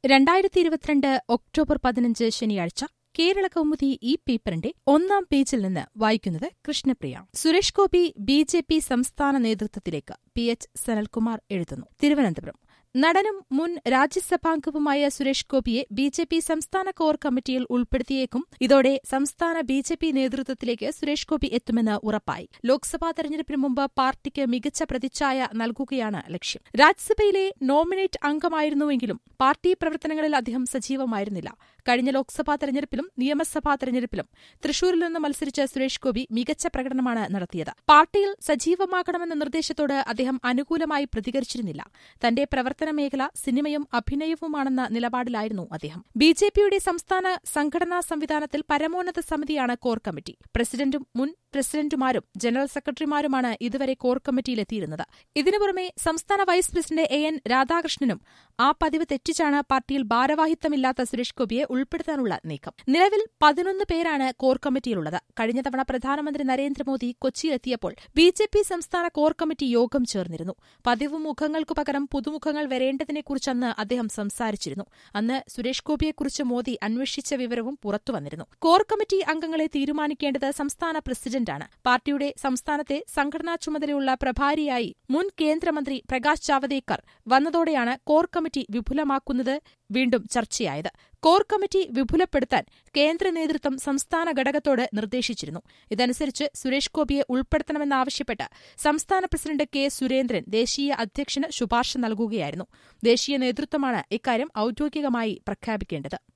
രണ്ടായിരത്തി ഇരുപത്തിരണ്ട് ഒക്ടോബർ പതിനഞ്ച് ശനിയാഴ്ച കേരള കൗമുദി ഈ പേപ്പറിന്റെ ഒന്നാം പേജിൽ നിന്ന് വായിക്കുന്നത് Krishnapriya Suresh Gopi B J P സംസ്ഥാന നേതൃത്വത്തിലേക്ക് പി എച്ച് സനൽകുമാർ എഴുതുന്നു തിരുവനന്തപുരം നടനും മുൻ രാജ്യസഭാംഗവുമായ സുരേഷ് ഗോപിയെ ബി ജെ പി സംസ്ഥാന കോർ കമ്മിറ്റിയിൽ ഉൾപ്പെടുത്തിയേക്കും ഇതോടെ സംസ്ഥാന ബി ജെ പി നേതൃത്വത്തിലേക്ക് സുരേഷ് ഗോപി എത്തുമെന്ന് ഉറപ്പായി ലോക്സഭാ തെരഞ്ഞെടുപ്പിന് മുമ്പ് പാർട്ടിക്ക് മികച്ച പ്രതിച്ഛായ നൽകുകയാണ് ലക്ഷ്യം രാജ്യസഭയിലെ നോമിനേറ്റ് അംഗമായിരുന്നുവെങ്കിലും പാർട്ടി പ്രവർത്തനങ്ങളിൽ അദ്ദേഹം സജീവമായിരുന്നില്ല കഴിഞ്ഞ ലോക്സഭാ തെരഞ്ഞെടുപ്പിലും നിയമസഭാ തെരഞ്ഞെടുപ്പിലും തൃശൂരിൽ നിന്ന് മത്സരിച്ച സുരേഷ് ഗോപി മികച്ച പ്രകടനമാണ് നടത്തിയത് പാർട്ടിയിൽ സജീവമാകണമെന്ന നിർദ്ദേശത്തോട് അദ്ദേഹം അനുകൂലമായി പ്രതികരിച്ചിരുന്നില്ല തന്റെ പ്രവർത്തന മേഖല സിനിമയും അഭിനയവുമാണെന്ന നിലപാടിലായിരുന്നു അദ്ദേഹം ബി ജെ പിയുടെ സംസ്ഥാന സംഘടനാ സംവിധാനത്തിൽ പരമോന്നത സമിതിയാണ് കോർ കമ്മിറ്റി പ്രസിഡന്റും മുൻ പ്രസിഡന്റുമാരും ജനറൽ സെക്രട്ടറിമാരുമാണ് ഇതുവരെ കോർ കമ്മിറ്റിയിലെത്തിയിരുന്നത് ഇതിനു പുറമെ സംസ്ഥാന വൈസ് പ്രസിഡന്റ് എ എൻ രാധാകൃഷ്ണനും ആ പതിവ് തെറ്റിച്ചാണ് പാർട്ടിയിൽ ഭാരവാഹിത്വമില്ലാത്ത സുരേഷ് ഗോപിയെ ഉൾപ്പെടുത്താനുള്ള നീക്കം നിലവിൽ പതിനൊന്ന് പേരാണ് കോർ കമ്മിറ്റിയിലുള്ളത് കഴിഞ്ഞ തവണ പ്രധാനമന്ത്രി നരേന്ദ്രമോദി കൊച്ചിയിലെത്തിയപ്പോൾ ബി ജെ പി സംസ്ഥാന കോർ കമ്മിറ്റി യോഗം ചേർന്നിരുന്നു പതിവ് മുഖങ്ങൾക്കു പകരം പുതുമുഖങ്ങൾ വരേണ്ടതിനെക്കുറിച്ചന്ന് അദ്ദേഹം സംസാരിച്ചിരുന്നു അന്ന് സുരേഷ് ഗോപിയെക്കുറിച്ച് മോദി അന്വേഷിച്ച വിവരവും പുറത്തുവന്നിരുന്നു കോർ കമ്മിറ്റി അംഗങ്ങളെ തീരുമാനിക്കേണ്ടത് സംസ്ഥാന പ്രസിഡന്റാണ് പാർട്ടിയുടെ സംസ്ഥാനത്തെ സംഘടനാ ചുമതലയുള്ള പ്രഭാരിയായി മുൻ കേന്ദ്രമന്ത്രി പ്രകാശ് ജാവദേക്കർ വന്നതോടെയാണ് കോർ കമ്മിറ്റി വിപുലമാക്കുന്നത് വീണ്ടും ചർച്ചയായത് കോർ കമ്മിറ്റി വിപുലപ്പെടുത്താൻ കേന്ദ്ര നേതൃത്വം സംസ്ഥാന ഘടകത്തോട് നിർദ്ദേശിച്ചിരുന്നു ഇതനുസരിച്ച് സുരേഷ് ഗോപിയെ ഉൾപ്പെടുത്തണമെന്നാവശ്യപ്പെട്ട് സംസ്ഥാന പ്രസിഡന്റ് കെ സുരേന്ദ്രൻ ദേശീയ അധ്യക്ഷന് ശുപാർശ നൽകുകയായിരുന്നു ദേശീയ നേതൃത്വമാണ് ഇക്കാര്യം ഔദ്യോഗികമായി പ്രഖ്യാപിക്കേണ്ടത്